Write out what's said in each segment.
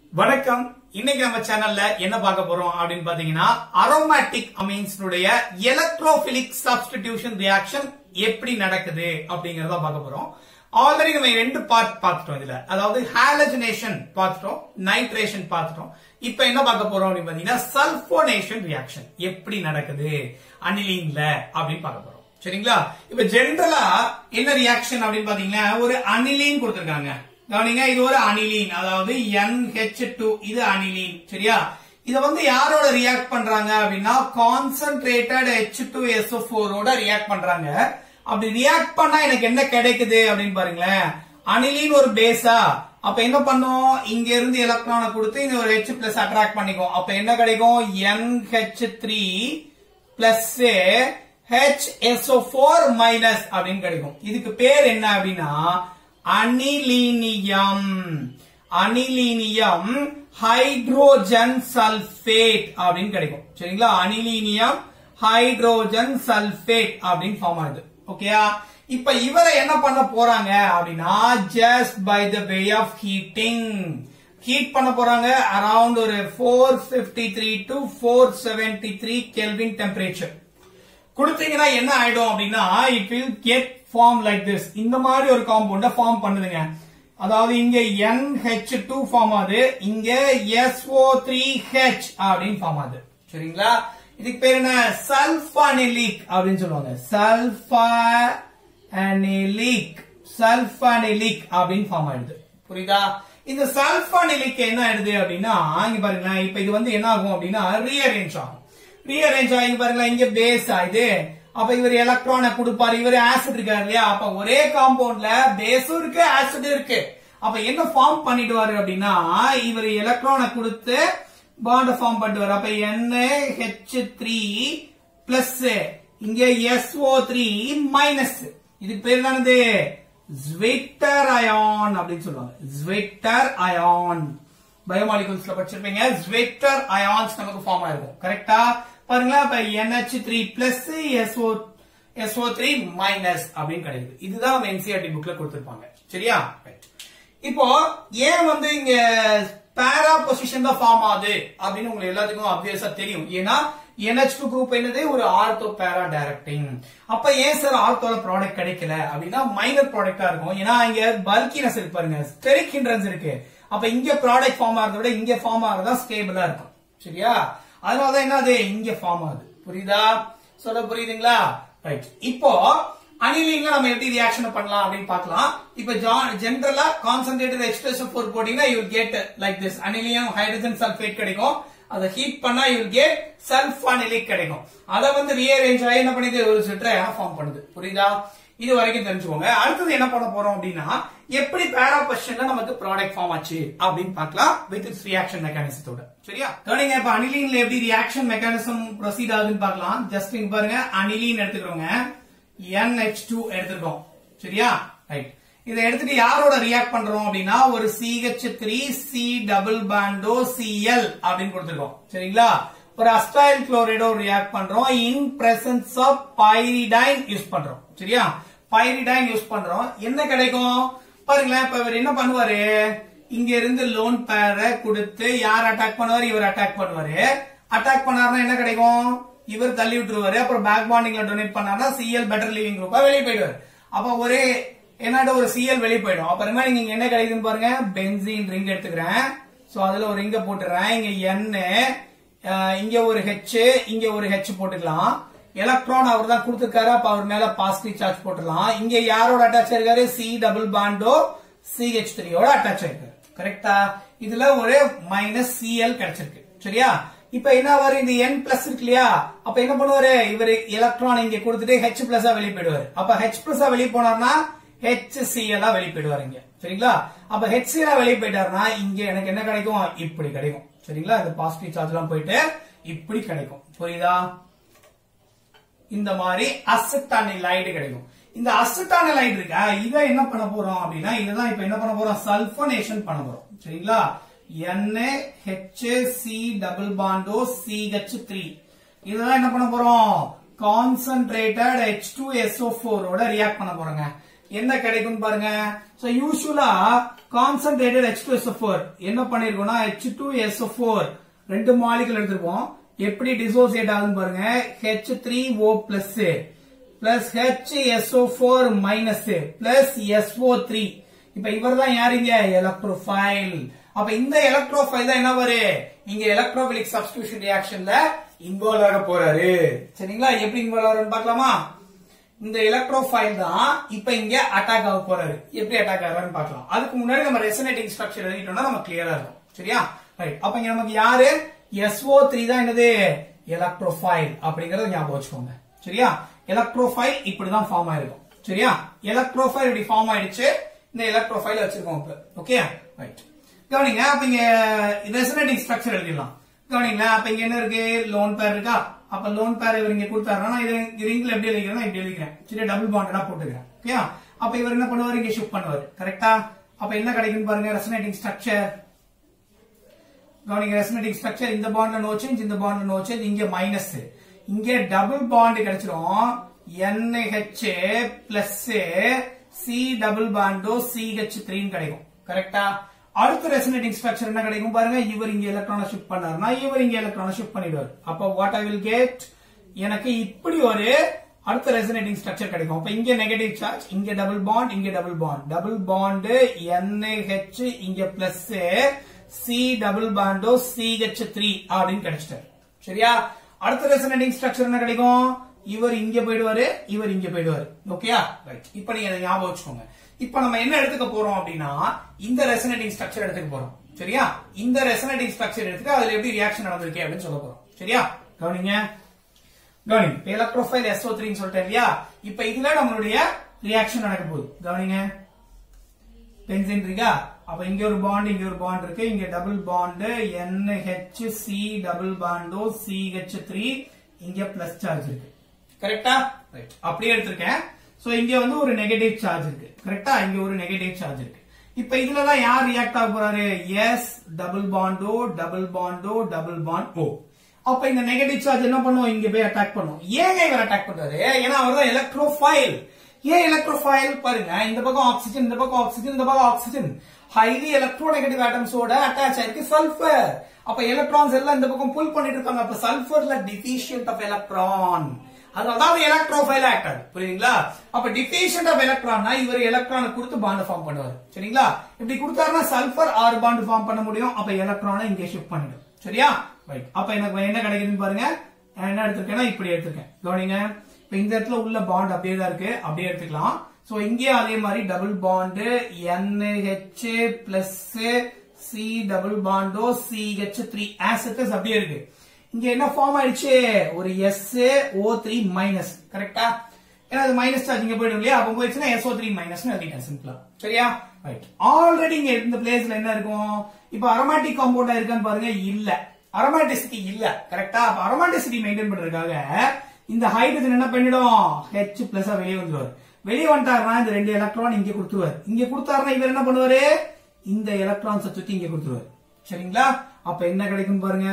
வணக்கம் இன்னைக்கு நம்ம சேனல்ல என்ன பார்க்க போறோம் அப்படின்னு பாத்தீங்கன்னா அரோமேட்டிக் அமீன்ஸ்னுடைய எலக்ட்ரோபிலிக் சப்ஸ்டிடியூஷன் ரியாக்ஷன் எப்படி நடக்குது அப்படிங்கறத பார்க்க போறோம் ஆல்ரெடி நம்ம ரெண்டு பார்ட் பார்த்துட்டோம் இதுல அதாவது ஹாலஜினேஷன் பார்த்துட்டோம் நைட்ரேஷன் பார்த்துட்டோம் இப்போ என்ன பார்க்க போறோம் அப்படின்னு பாத்தீங்கன்னா சல்போனேஷன் ரியாக்ஷன் எப்படி நடக்குது அனிலீன்ல அப்படின்னு பார்க்க போறோம் சரிங்களா இப்ப ஜென்ரலா என்ன ரியாக்ஷன் அப்படின்னு பாத்தீங்கன்னா ஒரு அனிலீன் கொடுத்திருக்காங்க கவனிங்க இது ஒரு அனிலீன் அதாவது NH2 இது அனிலீன் சரியா இத வந்து யாரோட ரியாக்ட் பண்றாங்க அப்படின்னா கான்சென்ட்ரேட்டட் H2SO4 ஓட ரியாக்ட் பண்றாங்க அப்படி ரியாக்ட் பண்ணா எனக்கு என்ன கிடைக்குது அப்படின்னு பாருங்களேன் அனிலீன் ஒரு பேஸா அப்ப என்ன பண்ணும் இங்க இருந்து எலக்ட்ரானை கொடுத்து இந்த ஒரு H பிளஸ் அட்ராக்ட் பண்ணிக்கும் அப்ப என்ன கிடைக்கும் NH3 பிளஸ் HSO4 மைனஸ் அப்படின்னு கிடைக்கும் இதுக்கு பேர் என்ன அப்படின்னா அனிலீனியம் அனிலீனியம் ஹைட்ரோஜன் சல்பேட் அப்படின்னு கிடைக்கும் சரிங்களா அனிலீனியம் ஹைட்ரோஜன் சல்பேட் அப்படின்னு ஃபார்ம் ஆகுது ஓகேயா இப்ப இவரை என்ன பண்ண போறாங்க அப்படின்னா just by the way of heating heat பண்ண போறாங்க அரவுண்ட் ஒரு four fifty three to four seventy three kelvin temperature கொடுத்தீங்கன்னா என்ன ஆயிடும் அப்படின்னா it will get form like this இந்த மாதிரி ஒரு காம்பவுண்ட ஃபார்ம் பண்ணுதுங்க அதாவது இங்க NH2 ஃபார்ம் ஆகுது இங்க SO3H அப்படின்னு ஃபார்ம் ஆகுது சரிங்களா இதுக்கு பேர் என்ன சல்ஃபானிலிக் அப்படின்னு சொல்லுவாங்க சல்ஃபானிலிக் சல்ஃபானிலிக் அப்படின்னு ஃபார்ம் ஆயிடுது புரியுதா இந்த சல்ஃபானிலிக் என்ன ஆயிடுது அப்படின்னா இங்க பாருங்களேன் இப்ப இது வந்து என்ன ஆகும் அப்படின்னா ரீஅரேஞ்ச் ஆகும் ரீஅரேஞ்ச் ஆகி பாருங்களேன் இங்க பேஸ் ஆகுது அப்ப இவர் எலக்ட்ரானை கொடுப்பாரு இவர் ஆசிட் இருக்காரு இல்லையா அப்ப ஒரே காம்பவுண்ட்ல பேஸும் இருக்கு ஆசிட் இருக்கு அப்ப என்ன ஃபார்ம் பண்ணிடுவாரு அப்படின்னா இவர் எலக்ட்ரானை கொடுத்து பாண்ட ஃபார்ம் பண்ணுவார் அப்ப NH3 த்ரீ பிளஸ் இங்க SO3 த்ரீ மைனஸ் இதுக்கு பேர் என்னது ஸ்வெட்டர் அயான் அப்படின்னு சொல்லுவாங்க ஸ்வெட்டர் அயான் பயோமாலிகுல்ஸ்ல படிச்சிருப்பீங்க ஸ்வெட்டர் அயான்ஸ் நமக்கு ஃபார்ம் ஆயிருக்கும் கரெக்டா பாருங்களா இப்ப NH3 three plus SO SO3 three minus அப்படின்னு கிடைக்குது இதுதான் நம்ம என்சிஆர்டி புக்ல கொடுத்திருப்பாங்க சரியா ரைட் இப்போ ஏன் வந்து இங்க பேரா பொசிஷன் தான் ஃபார்ம் ஆகுது அப்படின்னு உங்களுக்கு எல்லாத்துக்கும் அப்வியஸா தெரியும் ஏன்னா NH2 குரூப் என்னது ஒரு ஆர்த்தோ பேரா டைரக்டிங் அப்ப ஏன் சார் ஆர்த்தோல ப்ராடக்ட் கிடைக்கல அப்படின்னா மைனர் ப்ராடக்டா இருக்கும் ஏன்னா இங்க பல்கினஸ் இருக்கு பாருங்க ஸ்டெரிக் ஹிண்ட்ரன்ஸ் இருக்கு அப்ப இங்க ப்ராடக்ட் ஃபார்ம் ஆகிறத விட இங்க ஃபார்ம் ஆகிறதா ஸ்டேபிளா இருக்கும் சரியா அதனாலதான் என்னது இங்க ஃபார்ம் ஆகுது புரியுதா சொல்ல புரியுதுங்களா ரைட் இப்போ அனிலீன்ல நம்ம எப்படி ரியாக்ஷன் பண்ணலாம் அப்படின்னு பார்க்கலாம் இப்போ ஜென்ரலா கான்சென்ட்ரேட்டட் எக்ஸ்பிரஷன் ஃபோர் போட்டீங்கன்னா you get like this anilinium hydrogen sulphate கிடைக்கும் அதை ஹீட் பண்ணா யூ கெட் சல்ஃபானிலிக் கிடைக்கும் அதை வந்து ரீஅரேஞ்ச் ஆகி என்ன பண்ணுது ஒரு சுற்ற ஃபார்ம் பண்ணுது புரியுதா இது வரைக்கும் தெரிஞ்சுக்கோங்க அடுத்தது என்ன பண்ண போறோம் அப்படின்னா எப்படி பேரா பொசிஷன்ல நமக்கு ப்ராடக்ட் ஃபார்ம் ஆச்சு அப்படின்னு பார்க்கலாம் வித் இட்ஸ் ரியாக்ஷன் மெக்கானிசத்தோட சரியா கவனிங்க இப்ப அனிலீன்ல எப்படி ரியாக்ஷன் மெக்கானிசம் ப்ரொசீட் ஆகுதுன்னு பார்க்கலாம் ஜஸ்ட் இங்க பாருங்க அனிலீன் எடுத்துக்கிறோங்க NH2 எடுத்துருக்கோம் சரியா ரைட் இதை எடுத்துட்டு யாரோட ரியாக்ட் பண்றோம் அப்படின்னா ஒரு CH3 three C double bond O Cl அப்படின்னு கொடுத்துருக்கோம் சரிங்களா ஒரு அஸ்டைல் குளோரைடோ ரியாக்ட் பண்றோம் in presence of pyridine use பண்றோம் சரியா பைரிடைன் யூஸ் பண்றோம் என்ன கிடைக்கும் பாருங்களேன் இப்ப இவர் என்ன பண்ணுவாரு இங்க இருந்து லோன் பேரை கொடுத்து யார் அட்டாக் பண்ணுவாரு இவர் அட்டாக் பண்ணுவாரு அட்டாக் பண்ணாருன்னா என்ன கிடைக்கும் இவர் தள்ளி விட்டுருவாரு அப்புறம் பேக் பாண்டிங்ல டொனேட் பண்ணாருன்னா சிஎல் பெட்டர் லிவிங் குரூப்பா வெளியே போயிடுவாரு அப்ப ஒரே என்னோட ஒரு சிஎல் வெளியே போயிடும் அப்புறமா நீங்க இங்க என்ன கிடைக்குதுன்னு பாருங்க பென்சின் ரிங் எடுத்துக்கிறேன் சோ அதுல ஒரு ரிங்க போட்டுறேன் இங்க என் இங்க ஒரு ஹெச் இங்க ஒரு ஹெச் போட்டுக்கலாம் எலக்ட்ரான் அவர் தான் கொடுத்துருக்காரு அப்ப அவர் மேல பாசிட்டிவ் சார்ஜ் போட்டுடலாம் இங்க யாரோட அட்டாச் ஆயிருக்காரு சி டபுள் பாண்டோ சிஹெச் த்ரீயோட அட்டாச் ஆயிருக்காரு கரெக்டா இதுல ஒரு மைனஸ் சிஎல் கிடைச்சிருக்கு சரியா இப்ப என்ன வரும் இந்த n பிளஸ் இருக்கு இல்லையா அப்ப என்ன பண்ணுவாரு இவர் எலக்ட்ரான் இங்க கொடுத்துட்டு ஹெச் பிளஸ் வெளியே போயிடுவாரு அப்ப ஹெச் பிளஸ் வெளியே போனார்னா ஹெச் சிஎல் வெளியே போயிடுவாரு இங்க சரிங்களா அப்ப ஹெச் சிஎல் வெளியே போயிட்டாருன்னா இங்க எனக்கு என்ன கிடைக்கும் இப்படி கிடைக்கும் சரிங்களா இந்த பாசிட்டிவ் சார்ஜ் எல்லாம் போயிட்டு இப்படி கிடைக்கும் புரியுதா இந்த மாதிரி அசட்டானிலைடு கிடைக்கும் இந்த அசட்டானிலைடு இருக்கா இதை என்ன பண்ண போறோம் அப்படின்னா இதுதான் இப்ப என்ன பண்ண போறோம் சல்பனேஷன் பண்ண போறோம் சரிங்களா NHC double bond O CH3 three இதுதான் என்ன பண்ண போறோம் கான்சென்ட்ரேட்டட் H2SO4 ஓட ரியாக்ட் பண்ண போறோங்க என்ன கிடைக்கும் பாருங்க சோ யூசுவலா கான்சன்ட்ரேட்டட் H2SO4 என்ன பண்ணிருக்கோம்னா H2SO4 ரெண்டு மாலிகுல் எடுத்திருப்போம் எப்படி டிசோசியேட் ஆகுதுன்னு பாருங்க H3O plus plus HSO4 minus plus SO3 இப்ப இவர் தான் யாருங்க எலக்ட்ரோஃபைல் அப்ப இந்த எலக்ட்ரோஃபைல் தான் என்ன வரு இங்க எலக்ட்ரோபிலிக் சப்ஸ்டிடியூஷன் ரியாக்ஷன்ல இன்வால்வ் ஆக போறாரு சரிங்களா எப்படி இன்வால்வ் ஆகுறன்னு பார்க்கலாமா இந்த எலக்ட்ரோஃபைல் தான் இப்ப இங்க அட்டாக் ஆக போறாரு எப்படி அட்டாக் ஆகுறான்னு பார்க்கலாம் அதுக்கு முன்னாடி நம்ம ரெசனேட்டிங் ஸ்ட்ரக்சர் எழுதிட்டோம்னா நம்ம கிளியரா இருக்கும் சரியா ரைட் அப்ப இங்க நமக்கு யாரு SO3 தான் என்னது எலக்ட்ரோஃபைல் அப்படிங்கறத ஞாபகம் வச்சுக்கோங்க சரியா எலக்ட்ரோஃபைல் இப்படிதான் ஃபார்ம் ஆயிருக்கும் சரியா எலக்ட்ரோஃபைல் இப்படி ஃபார்ம் ஆயிடுச்சு இந்த எலக்ட்ரோஃபைல் வச்சிருக்கோம் இப்ப ஓகே ரைட் கவனிங்க அப்ப இங்க ரெசனேட்டிங் ஸ்ட்ரக்சர் எழுதிடலாம் கவனிங்களா அப்ப இங்க என்ன இருக்கு லோன் பேர் இருக்கா அப்ப லோன் பேர் இவர் இங்க கொடுத்தாருன்னா இது ரிங்ல எப்படி எழுதிக்கிறேன் இப்படி எழுதிக்கிறேன் சரி டபுள் பாண்டடா போட்டுக்கிறேன் ஓகே அப்ப இவர் என்ன பண்ணுவாரு இங்க ஷிஃப்ட் பண்ணுவாரு கரெக்டா அப்ப என்ன கிடைக்கும் பாருங்க ரெசனேட்டிங் ஸ்ட்ரக்சர் கவனிங்க ரெசனேட்டிங் ஸ்ட்ரக்சர் இந்த பாண்ட்ல நோ சேஞ்ச் இந்த பாண்ட்ல நோ சேஞ்ச் இங்க மைனஸ் இங்க டபுள் பாண்ட் கிடைச்சிரும் NH plus C double bond O CH three கிடைக்கும் கரெக்டா அடுத்த ரெசனேட்டிங் ஸ்ட்ரக்சர் என்ன கிடைக்கும் பாருங்க இவர் இங்க எலக்ட்ரானை ஷிஃப்ட் பண்ணாருன்னா இவர் இங்க எலக்ட்ரானை ஷிஃப்ட் பண்ணிடுவார் அப்ப வாட் ஐ வில் கெட் எனக்கு இப்படி ஒரு அடுத்த ரெசனேட்டிங் ஸ்ட்ரக்சர் கிடைக்கும் அப்ப இங்க நெகட்டிவ் சார்ஜ் இங்க டபுள் பாண்ட் இங்க double bond double bond NH இங்க plus C double bond O CH three அப்படின்னு கிடைச்சிட்டாரு சரியா அடுத்த ரெசனேட்டிங் ஸ்ட்ரக்சர் என்ன கிடைக்கும் இவர் இங்க போயிடுவாரு இவர் இங்க போயிடுவாரு ஓகேயா ரைட் இப்போ நீங்க அதை ஞாபகம் வச்சுக்கோங்க இப்போ நம்ம என்ன எடுத்துக்க போறோம் அப்படின்னா இந்த ரெசனேட்டிங் ஸ்ட்ரக்சர் எடுத்துக்க போறோம் சரியா இந்த ரெசனேட்டிங் ஸ்ட்ரக்சர் எடுத்துட்டு அதுல எப்படி ரியாக்ஷன் நடந்திருக்கு அப்படின்னு சொல்ல போறோம் சரியா கவனிங்க கவனிங்க இப்ப எலக்ட்ரோஃபைல் SO3 ன்னு சொல்லிட்டேன் இல்லையா இப்ப இதுல நம்மளுடைய ரியாக்ஷன் நடக்க போகுது கவனிங்க பென்சின் இருக்கா அப்ப இங்க ஒரு பாண்ட் இங்க ஒரு பாண்ட் இருக்கு இங்க double bond NHC double bond O CH3 இங்க பிளஸ் சார்ஜ் இருக்கு கரெக்டா ரைட் அப்படியே எடுத்திருக்கேன் சோ இங்க வந்து ஒரு நெகட்டிவ் சார்ஜ் இருக்கு கரெக்டா இங்க ஒரு நெகட்டிவ் சார்ஜ் இருக்கு இப்ப இதுல தான் யார் ரியாக்ட் ஆக போறாரு S double bond O double bond O double bond O அப்ப இந்த நெகட்டிவ் சார்ஜ் என்ன பண்ணும் இங்க போய் அட்டாக் பண்ணும் ஏங்க இவர் அட்டாக் பண்றாரு ஏன்னா அவர் தான் எலக்ட்ரோஃபைல் ஏன் எலக்ட்ரோஃபைல் பாருங்க இந்த பக்கம் ஆக்சிஜன் இந்த பக்கம் ஆக்சிஜன் இந்த பக்கம் ஆக்சிஜன் ஹைலி எலக்ட்ரோநெகட்டிவ் ஆட்டம்ஸோட அட்டாச் ஆயிருக்கு சல்பர் அப்ப எலக்ட்ரான்ஸ் எல்லாம் இந்த பக்கம் புல் பண்ணிட்டு இருக்காங்க அப்ப சல்பர்ல டிஃபிஷியன்ட் ஆஃப் எலக்ட்ரான் அதாவது எலக்ட்ரோஃபைல் ஆக்டர் புரியுதுங்களா அப்ப டிஃபிஷியன்ட் ஆஃப் எலக்ட்ரான்னா இவர் எலக்ட்ரானை கொடுத்து பாண்ட் ஃபார்ம் பண்ணுவார் சரிங்களா இப்படி கொடுத்தாருன்னா சல்பர் ஆறு பாண்ட் ஃபார்ம் பண்ண முடியும் அப்ப எலக்ட்ரானை இங்க ஷிஃப்ட் பண்ணிடும் சரியா ரைட் அப்ப எனக்கு என்ன கிடைக்குதுன்னு பாருங்க நான் என்ன எடுத்திருக்கேன்னா இப்படி எடுத்திருக்கேன் கவனிங்க இப்ப இந்த இடத்துல உள்ள பாண்ட் அப்படியே தான் இருக்கு அப்படியே எடுத்துக்கலாம் சோ இங்கேயும் அதே மாதிரி double bond NH plus C double bond O CH three ஆசிட்டஸ் அப்படியே இருக்கு இங்க என்ன ஃபார்ம் ஆயிடுச்சு ஒரு எஸ் ஓ த்ரீ மைனஸ் கரெக்டா ஏன்னா அது மைனஸ் சார்ஜ் இங்க போயிடும் இல்லையா அப்ப போயிடுச்சுன்னா எஸ்ஓ த்ரீ மைனஸ் எழுதிட்டேன் சிம்பிளா சரியா ரைட் ஆல்ரெடி இங்க இந்த பிளேஸ்ல என்ன இருக்கும் இப்ப அரோமேட்டிக் காம்பவுண்டா இருக்கான்னு பாருங்க இல்ல அரோமேட்டிசிட்டி இல்ல கரெக்டா அப்ப அரோமேட்டிசிட்டி மெயின்டைன் பண்றதுக்காக இந்த ஹைட்ரஜன் என்ன பண்ணிடும் ஹெச் பிளஸ் வெளியே வந்துருவார் வெளியே வந்துட்டாருன்னா இந்த ரெண்டு எலக்ட்ரான் இங்க கொடுத்துருவார் இங்க கொடுத்தாருன்னா இவர் என்ன பண்ணுவாரு இந்த எலக்ட்ரான்ஸ் சுத்தி இங்க கொடுத்துருவார் சரிங்களா அப்ப என்ன கிடைக்கும் பாருங்க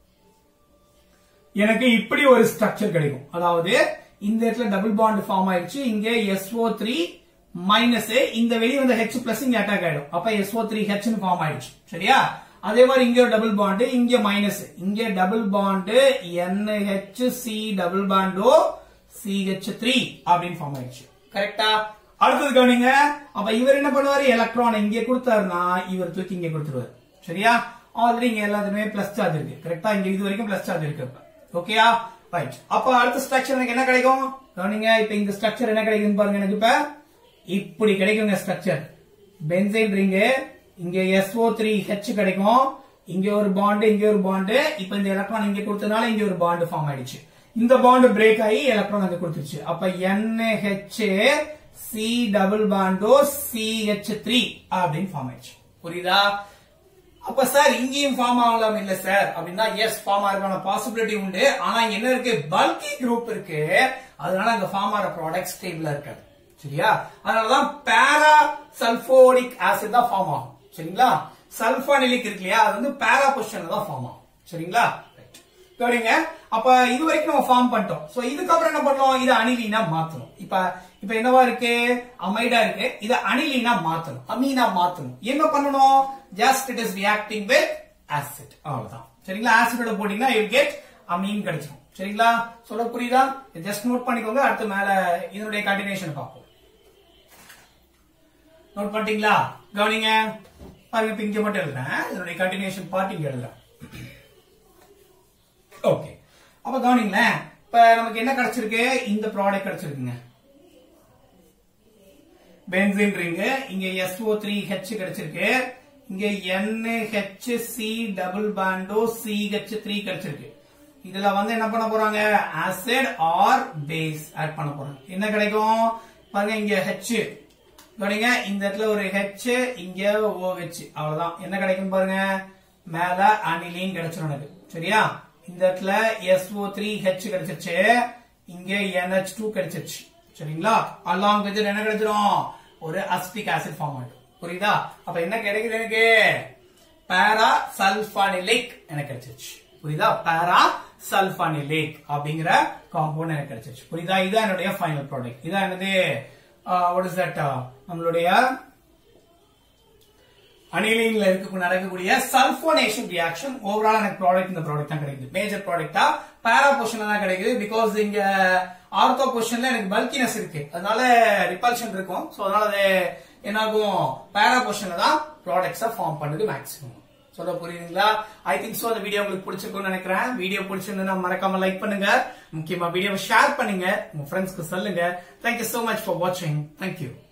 எனக்கு இப்படி ஒரு ஸ்ட்ரக்சர் கிடைக்கும் அதாவது இந்த இடத்துல டபுள் பாண்ட் ஃபார்ம் ஆயிடுச்சு இங்க SO3 த்ரீ மைனஸ் இந்த வெளியே வந்த H பிளஸ் இங்க அட்டாக் ஆயிடும் அப்ப SO3 த்ரீ ஹெச்னு ஃபார்ம் ஆயிடுச்சு சரியா அதே மாதிரி இங்க ஒரு டபுள் பாண்ட் இங்க மைனஸ் இங்க double bond NHC double bond O CH three அப்படின்னு ஃபார்ம் ஆயிடுச்சு கரெக்டா அடுத்தது கவனிங்க அப்ப இவர் என்ன பண்ணுவாரு எலக்ட்ரான் இங்க கொடுத்தாருன்னா இவர் தூக்கி இங்க கொடுத்துருவாரு சரியா ஆல்ரெடி இங்க எல்லாத்துமே பிளஸ் சார்ஜ் இருக்கு கரெக்டா இங்க இது வரைக்கும் பிளஸ் சார்ஜ் இருக்கு இப்ப ஓகேயா ரைட் அப்ப அடுத்த ஸ்ட்ரக்சர் எனக்கு என்ன கிடைக்கும் கவனிங்க இப்ப இந்த ஸ்ட்ரக்சர் என்ன கிடைக்கும் பாருங்க எனக்கு இப்ப இப்படி கிடைக்குங்க ஸ்ட்ரக்சர் பென்சைல் ரிங்கு இங்க SO3 த்ரீ ஹெச் கிடைக்கும் இங்க ஒரு பாண்ட் இங்க ஒரு பாண்ட் இப்ப இந்த எலக்ட்ரான் இங்க கொடுத்ததுனால இங்க ஒரு பாண்ட் ஃபார்ம் ஆயிடுச்சு இந்த பாண்ட் பிரேக் ஆகி எலக்ட்ரான் அங்க கொடுத்துருச்சு அப்ப NH C double bond O CH three அப்படின்னு ஃபார்ம் ஆயிடுச்சு புரியுதா அப்ப சார் இங்கேயும் ஃபார்ம் ஆகலாம் இல்ல சார் அப்படின்னா எஸ் ஃபார்ம் ஆகிறதுக்கான பாசிபிலிட்டி உண்டு ஆனா இங்க என்ன இருக்கு பல்கி குரூப் இருக்கு அதனால அங்க ஃபார்ம் ஆகிற ப்ராடக்ட் ஸ்டேபிளா இருக்காது சரியா அதனாலதான் பேரா சல்போனிக் ஆசிட் தான் ஃபார்ம் ஆகும் சரிங்களா சல்பானிலிக் இருக்கு இல்லையா அது வந்து பேரா பொசிஷன்ல தான் ஃபார்ம் ஆகும் சரிங்களா கவனிங்க அப்ப இது வரைக்கும் நம்ம ஃபார்ம் பண்ணிட்டோம் சோ இதுக்கப்புறம் என்ன பண்ணலாம் இதை அனிலீனா மாத்தணும் இப்ப இப்ப என்னவா இருக்கு அமைடா இருக்கு இதை அனிலீனா மாத்தணும் அமீனா மாத்தணும் என்ன பண்ணணும் just it is reacting with acid அவ்வளவுதான் சரிங்களா ஆசிடோட போட்டீங்கன்னா யூ கெட் அமீன் கிடைச்சிடும் சரிங்களா சொல்ல புரியுதா ஜஸ்ட் நோட் பண்ணிக்கோங்க அடுத்து மேல இதனுடைய கண்டினியூஷன் பார்ப்போம் நோட் பண்ணிட்டீங்களா கவனிங்க பாருங்க இப்ப இங்க மட்டும் எழுதுறேன் இதனுடைய கண்டினியூஷன் பார்ட் இங்க எழுதுறேன் ஓகே அப்ப கவனிங்களேன் இப்ப நமக்கு என்ன கிடைச்சிருக்கு இந்த ப்ராடக்ட் கிடைச்சிருக்குங்க பென்சின் ரிங் இங்க SO3 த்ரீ ஹெச் கிடைச்சிருக்கு இங்க NHC double bond O CH3 three கிடைச்சிருக்கு இதுல வந்து என்ன பண்ண போறாங்க ஆசிட் ஆர் பேஸ் ஆட் பண்ண போறாங்க என்ன கிடைக்கும் பாருங்க இங்க H கவனிங்க இந்த இடத்துல ஒரு H இங்க OH அவ்வளவுதான் என்ன கிடைக்கும் பாருங்க மேல அனிலின் கிடைச்சிரும் எனக்கு சரியா இந்த இடத்துல SO3 த்ரீ ஹெச் கிடைச்சிருச்சு இங்க NH2 கிடைச்சிருச்சு சரிங்களா அலாங் வித் என்ன கிடைச்சிரும் ஒரு அஸ்டிக் ஆசிட் ஃபார்ம் ஆயிடும் புரியுதா அப்ப என்ன கிடைக்குது எனக்கு பாரா சல்பானிலிக் எனக்கு கிடைச்சிருச்சு புரியுதா பாரா சல்பானிலிக் அப்படிங்கிற காம்பவுண்ட் எனக்கு கிடைச்சிருச்சு புரியுதா இதுதான் என்னுடைய ஃபைனல் ப்ராடக்ட் இதான் என்னது வாட் இஸ் தட் நம்மளுடைய அனிலின்ல இருக்க நடக்கக்கூடிய சல்போனேஷன் ரியாக்ஷன் ஓவரால் எனக்கு ப்ராடக்ட் இந்த ப்ராடக்ட் தான் கிடைக்குது மேஜர் ப்ராடக்டா பேரா பொசிஷன்ல தான் கிடைக்குது பிகாஸ் இங்க ஆர்த்தோ பொசிஷன்ல எனக்கு பல்கினஸ் இருக்கு அதனால ரிப்பல்ஷன் இருக்கும் சோ அதனால அது என்னாகும் பேரா பொசிஷன்ல தான் ப்ராடக்ட்ஸா ஃபார்ம் பண்ணுது மேக்ஸிமம் சொல்ல புரியுதுங்களா ஐ திங்க் சோ அந்த வீடியோ உங்களுக்கு பிடிச்சிருக்கும்னு நினைக்கிறேன் வீடியோ பிடிச்சிருந்தா மறக்காம லைக் பண்ணுங்க முக்கியமா வீடியோவை ஷேர் பண்ணுங்க உங்க ஃப்ரெண்ட்ஸ்க்கு சொல்லுங்க தேங்க்யூ சோ மச் ஃபார் வாட்சிங் தேங்க்யூ